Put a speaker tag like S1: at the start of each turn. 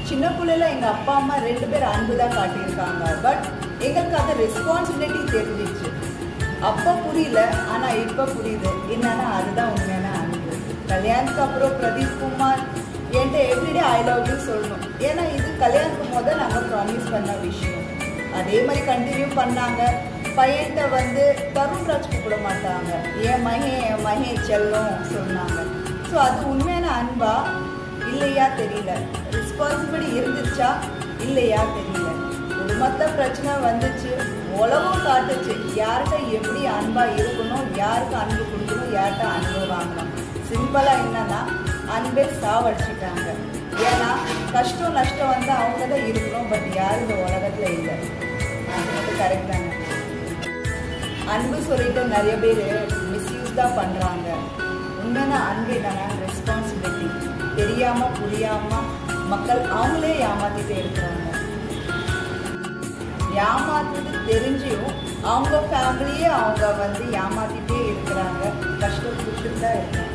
S1: சின்ன பிள்ளைல எங்கள் அப்பா அம்மா ரெண்டு பேர் அன்பு தான் காட்டியிருக்காங்க பட் எங்களுக்கு அது ரெஸ்பான்சிபிலிட்டி தெரிஞ்சிச்சு அப்போ புரியல ஆனால் இப்போ புரியுது என்னன்னா அதுதான் உண்மையான அன்பு கல்யாணத்துக்கு அப்புறம் பிரதீப் குமார் என்கிட்ட எவ்ரிடே ஐ லவ் யூ சொல்லணும் ஏன்னா இது கல்யாணத்துக்கு முதல் நாங்கள் ப்ராமிஸ் பண்ண விஷயம் அதே மாதிரி கண்டினியூ பண்ணாங்க பையன்கிட்ட வந்து தருண்ராஜ் கூப்பிட மாட்டாங்க என் மகே என் மகே செல்லம் சொன்னாங்க ஸோ அது உண்மையான அன்பா இல்லையா தெரியல ரெஸ்பான்சிபிலிட்டி இருந்துச்சா இல்லையா தெரியல குடும்பத்தில் பிரச்சனை வந்துச்சு உலகம் காட்டுச்சு யார்கிட்ட எப்படி அன்பா இருக்கணும் யாருக்கு அன்பு கொடுக்கணும் யார்கிட்ட அன்பு வாங்கணும் சிம்பிளா என்னன்னா அன்பே சாவடிச்சிட்டாங்க ஏன்னா கஷ்டம் நஷ்டம் வந்து அவங்க தான் இருக்கணும் பட் யாரும் இந்த உலகத்துல இல்லை அது மட்டும் கரெக்ட் தானே அன்பு சொல்லிட்டு நிறைய பேர் மிஸ்யூஸ் தான் பண்றாங்க உண்மையான அன்பு என்னன்னா ரெஸ்பான்சிபிலிட்டி தெரியாம புரியாம மக்கள் அவங்களே ஏமாத்திட்டே இருக்கிறாங்க ஏமாத்துறது தெரிஞ்சும் அவங்க ஃபேமிலியே அவங்க வந்து ஏமாத்திட்டே இருக்கிறாங்க கஷ்டம் கொடுத்துட்டு தான் இருக்காங்க